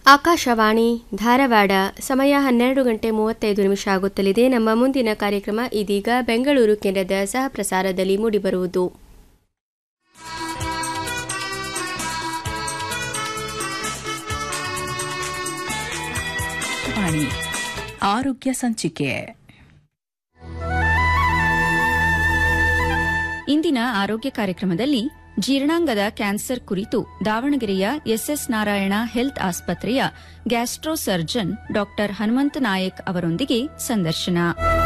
ಆಕಾಶವಾಣಿ ಧಾರವಾಡ ಸಮಯ ಹನ್ನೆರಡು ಗಂಟೆ ಮೂವತ್ತೈದು ನಿಮಿಷ ಆಗುತ್ತಲಿದೆ ನಮ್ಮ ಮುಂದಿನ ಕಾರ್ಯಕ್ರಮ ಇದೀಗ ಬೆಂಗಳೂರು ಕೇಂದ್ರದ ಸಹ ಪ್ರಸಾರದಲ್ಲಿ ಮೂಡಿಬರುವುದು ವಾಣಿ ಆರೋಗ್ಯ ಸಂಚಿಕೆ ಇಂದಿನ ಆರೋಗ್ಯ ಕಾರ್ಯಕ್ರಮದಲ್ಲಿ ಜೀರ್ಣಾಂಗದ ಕ್ಯಾನ್ಸರ್ ಕುರಿತು ದಾವಣಗೆರೆಯ ಎಸ್ಎಸ್ ನಾರಾಯಣ ಹೆಲ್ತ್ ಆಸ್ಪತ್ರೆಯ gastro surgeon doctor Hanumantha Nayak ಅವರೊಂದಿಗೆ ಸಂದರ್ಶನ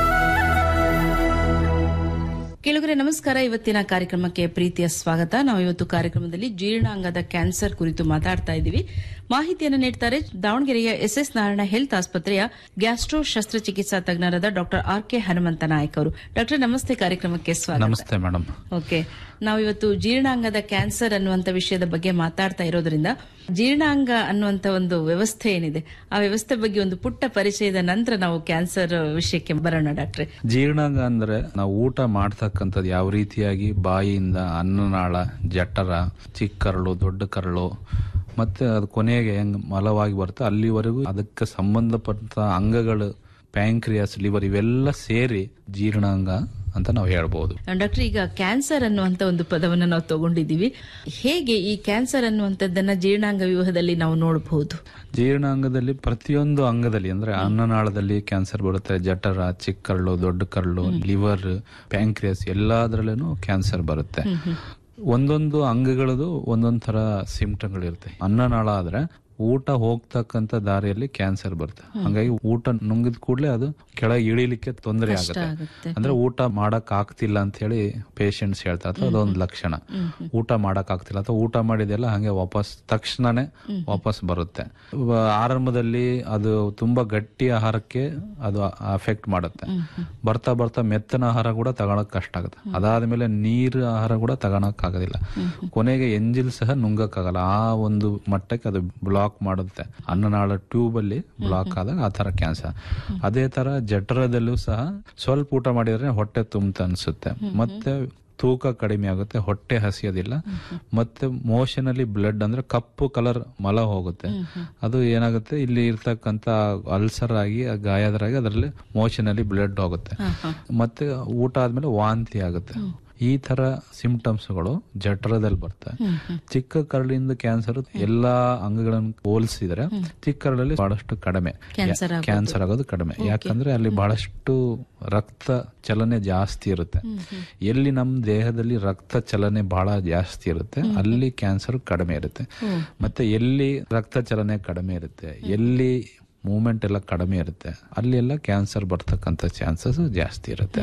ಕೆಲವರೆ ನಮಸ್ಕಾರ ಇವತ್ತಿನ ಕಾರ್ಯಕ್ರಮಕ್ಕೆ ಪ್ರೀತಿಯ ಸ್ವಾಗತ ನಾವು ಇವತ್ತು ಕಾರ್ಯಕ್ರಮದಲ್ಲಿ ಜೀರ್ಣಾಂಗದ ಕ್ಯಾನ್ಸರ್ ಕುರಿತು ಮಾತಾಡ್ತಾ ಇದ್ದೀವಿ ಮಾಹಿತಿಯನ್ನು ನೀಡ್ತಾರೆ ದಾವಣಗೆರೆಯ ಎಸ್ಎಸ್ ನಾರಾಯಣ ಹೆಲ್ತ್ ಆಸ್ಪತ್ರೆಯ ಗ್ಯಾಸ್ಟ್ರೋ ಶಸ್ತ್ರಚಿಕಿತ್ಸಾ ತಜ್ಞರಾದ doctor R K Hanumantha Nayak ಅವರು ಡಾಕ್ಟರ್ ನಮಸ್ತೆ ಕಾರ್ಯಕ್ರಮಕ್ಕೆ ಸ್ವಾಗತ ನಮಸ್ತೆ ಮೇಡಮ್ ಓಕೆ ನಾವು ಇವತ್ತು ಜೀರ್ಣಾಂಗದ ಕ್ಯಾನ್ಸರ್ ಅನ್ನುವಂತ ವಿಷಯದ ಬಗ್ಗೆ ಮಾತಾಡ್ತಾ ಇರೋದ್ರಿಂದ ಜೀರ್ಣಾಂಗ ಅನ್ನುವಂತ ಒಂದು ವ್ಯವಸ್ಥೆ ಏನಿದೆ ಆ ವ್ಯವಸ್ಥೆ ಬಗ್ಗೆ ಒಂದು ಪುಟ್ಟ ಪರಿಚಯದ ನಂತರ ನಾವು ಕ್ಯಾನ್ಸರ್ ವಿಷಯಕ್ಕೆ ಬರೋಣ ಡಾಕ್ಟ್ರೆ ಜೀರ್ಣಾಂಗ ಅಂದ್ರೆ ನಾವು ಊಟ ಮಾಡ್ತಕ್ಕಂಥದ್ದು ಯಾವ ರೀತಿಯಾಗಿ ಬಾಯಿಯಿಂದ ಅನ್ನನಾಳ ಜಠರ ಚಿಕ್ಕ ಕರಳು ದೊಡ್ಡ ಕರಳು ಮತ್ತೆ ಅದು ಕೊನೆಗೆ ಹೆಂಗ್ ಮಲವಾಗಿ ಬರುತ್ತೆ ಅಲ್ಲಿವರೆಗೂ ಅದಕ್ಕೆ ಸಂಬಂಧಪಟ್ಟ ಅಂಗಗಳು ಪ್ಯಾಂಕ್ರಿಯಾಸ್ ಲಿವರ್ ಇವೆಲ್ಲ ಸೇರಿ ಜೀರ್ಣಾಂಗ ಅಂತ ನಾವು ಹೇಳ್ಬೋದು ಡಾಕ್ಟರ್ ಈಗ ಕ್ಯಾನ್ಸರ್ ಅನ್ನುವಂತ ಒಂದು ಪದವನ್ನು ನಾವು ತಗೊಂಡಿದ್ದೀವಿ ಹೇಗೆ ಈ ಕ್ಯಾನ್ಸರ್ ಅನ್ನುವಂಥದ್ದನ್ನ ಜೀರ್ಣಾಂಗ ವ್ಯೂಹದಲ್ಲಿ ನಾವು ನೋಡಬಹುದು ಜೀರ್ಣಾಂಗದಲ್ಲಿ ಪ್ರತಿಯೊಂದು ಅಂಗದಲ್ಲಿ ಅಂದ್ರೆ ಅನ್ನನಾಳದಲ್ಲಿ ಕ್ಯಾನ್ಸರ್ ಬರುತ್ತೆ ಜಠರ ಚಿಕ್ಕ ಕರಳು ದೊಡ್ಡ ಕರಳು ಲಿವರ್ ಪ್ಯಾಂಕ್ರಿಯಸ್ ಎಲ್ಲದರಲ್ಲೂ ಕ್ಯಾನ್ಸರ್ ಬರುತ್ತೆ ಒಂದೊಂದು ಅಂಗಗಳದು ಒಂದೊಂದ್ ತರ ಸಿಂಪ್ಟಮ್ಗಳಿರುತ್ತೆ ಅನ್ನನಾಳ ಆದ್ರೆ ಊಟ ಹೋಗ್ತಕ್ಕಂತ ದಾರಿಯಲ್ಲಿ ಕ್ಯಾನ್ಸರ್ ಬರುತ್ತೆ ಹಂಗಾಗಿ ಊಟ ನುಂಗಿದ ಕೂಡಲೇ ಅದು ಕೆಳಗೆ ಇಳಿಲಿಕ್ಕೆ ತೊಂದರೆ ಆಗುತ್ತೆ ಆಗುತ್ತೆ. ಅಂದ್ರೆ ಊಟ ಮಾಡಕ್ ಆಗ್ತಿಲ್ಲ ಅಂತ ಹೇಳಿ ಪೇಷಂಟ್ಸ್ ಹೇಳ್ತಾರೆ ಅಥವಾ ಅದೊಂದು ಲಕ್ಷಣ ಊಟ ಮಾಡಕ್ ಆಗ್ತಿಲ್ಲ ಅಥವಾ ಊಟ ಮಾಡಿದೆಲ್ಲ ಹಂಗೆ ವಾಪಸ್ ತಕ್ಷಣನೇ ವಾಪಸ್ ಬರುತ್ತೆ ವ- ಆರಂಭದಲ್ಲಿ ಅದು ತುಂಬಾ ಗಟ್ಟಿ ಆಹಾರಕ್ಕೆ ಅದು ಅಫೆಕ್ಟ್ ಮಾಡುತ್ತೆ ಬರ್ತಾ ಬರ್ತಾ ಮೆತ್ತನ ಆಹಾರ ಕೂಡ ತಗೊಳಕ್ ಕಷ್ಟ ಆಗುತ್ತೆ ಅದಾದ್ಮೇಲೆ ನೀರು ಆಹಾರ ಕೂಡ ತಗೊಳಕ್ ಆಗೋದಿಲ್ಲ ಕೊನೆಗೆ ಎಂಜಿಲ್ ಸಹ ನುಂಗಕ್ ಆಗಲ್ಲ ಆ ಒಂದು ಮಟ್ಟಕ್ಕೆ ಅದು ಬ್ಲಾಕ್ ಮಾಡುತ್ತೆ ಅನ್ನನಾಳ ಟ್ಯೂಬ್ ಅಲ್ಲಿ ಬ್ಲಾಕ್ ಆದಾಗ ಆ ತರ ಕ್ಯಾನ್ಸರ್ ಅದೇ ತರ ಜಠರದಲ್ಲೂ ಸಹ ಸ್ವಲ್ಪ ಊಟ ಮಾಡಿದ್ರೆ ಹೊಟ್ಟೆ ತುಂಬ ಅನ್ಸುತ್ತೆ ಮತ್ತೆ ತೂಕ ಕಡಿಮೆ ಆಗುತ್ತೆ ಹೊಟ್ಟೆ ಹಸಿಯೋದಿಲ್ಲ ಮತ್ತೆ ಮೋಷನ್ ಅಲ್ಲಿ ಬ್ಲಡ್ ಅಂದ್ರೆ ಕಪ್ಪು ಕಲರ್ ಮಲ ಹೋಗುತ್ತೆ ಅದು ಏನಾಗುತ್ತೆ ಇಲ್ಲಿ ಇರ್ತಕ್ಕಂತ ಅಲ್ಸರ್ ಆಗಿ ಆ ಗಾಯದರಾಗಿ ಅದರಲ್ಲಿ ಮೋಷನ್ ಅಲ್ಲಿ ಬ್ಲಡ್ ಹೋಗುತ್ತೆ ಮತ್ತೆ ಊಟ ಆದ್ಮೇಲೆ ವಾಂತಿ ಆಗುತ್ತೆ ಈ ತರ ಸಿಂಪ್ಟಮ್ಸ್ಗಳು ಜಠರದಲ್ಲಿ ಬರ್ತವೆ ಚಿಕ್ಕ ಕರಳಿಂದ ಕ್ಯಾನ್ಸರ್ ಎಲ್ಲಾ ಅಂಗಗಳನ್ನು ಹೋಲಿಸಿದ್ರೆ ಚಿಕ್ಕ ಕರಳಲ್ಲಿ ಬಹಳಷ್ಟು ಕಡಿಮೆ ಕ್ಯಾನ್ಸರ್ ಕ್ಯಾನ್ಸರ್ ಆಗೋದು ಕಡಿಮೆ ಯಾಕಂದ್ರೆ ಅಲ್ಲಿ ಬಹಳಷ್ಟು ರಕ್ತ ಚಲನೆ ಜಾಸ್ತಿ ಇರುತ್ತೆ ಎಲ್ಲಿ ನಮ್ಮ ದೇಹದಲ್ಲಿ ರಕ್ತ ಚಲನೆ ಬಹಳ ಜಾಸ್ತಿ ಇರುತ್ತೆ ಅಲ್ಲಿ ಕ್ಯಾನ್ಸರ್ ಕಡಿಮೆ ಇರುತ್ತೆ ಮತ್ತೆ ಎಲ್ಲಿ ರಕ್ತ ಚಲನೆ ಕಡಿಮೆ ಇರುತ್ತೆ ಎಲ್ಲಿ ಮೂಮೆಂಟ್ ಎಲ್ಲ ಕಡಿಮೆ ಇರುತ್ತೆ ಅಲ್ಲಿ ಎಲ್ಲ ಕ್ಯಾನ್ಸರ್ ಬರ್ತಕ್ಕಂಥ ಚಾನ್ಸಸ್ ಜಾಸ್ತಿ ಇರುತ್ತೆ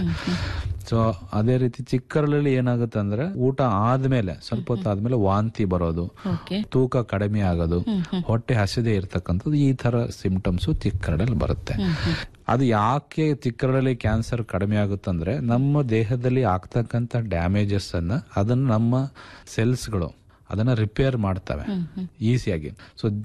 ಸೊ ಅದೇ ರೀತಿ ಚಿಕ್ಕರಳಲ್ಲಿ ಏನಾಗುತ್ತೆ ಅಂದ್ರೆ ಊಟ ಆದ್ಮೇಲೆ ಸ್ವಲ್ಪ ಹೊತ್ತು ಆದ್ಮೇಲೆ ವಾಂತಿ ಬರೋದು ಓಕೆ ತೂಕ ಕಡಿಮೆ ಆಗೋದು ಹೊಟ್ಟೆ ಹಸಿದೆ ಇರ್ತಕ್ಕಂಥದ್ದು ಈ ತರ ಸಿಂಪ್ಟಮ್ಸ್ ಚಿಕ್ಕರಡಲ್ಲಿ ಬರುತ್ತೆ ಅದು ಯಾಕೆ ಚಿಕ್ಕರಡಲ್ಲಿ ಕ್ಯಾನ್ಸರ್ ಕಡಿಮೆ ಆಗುತ್ತಂದ್ರೆ ನಮ್ಮ ದೇಹದಲ್ಲಿ ಆಗ್ತಕ್ಕಂಥ ಡ್ಯಾಮೇಜಸ್ ಅನ್ನ ಅದನ್ನ ನಮ್ಮ ಸೆಲ್ಸ್ಗಳು ಅದನ್ನ ರಿಪೇರ್ ಮಾಡ್ತವೆ ಈಸಿಯಾಗಿ ಸೊ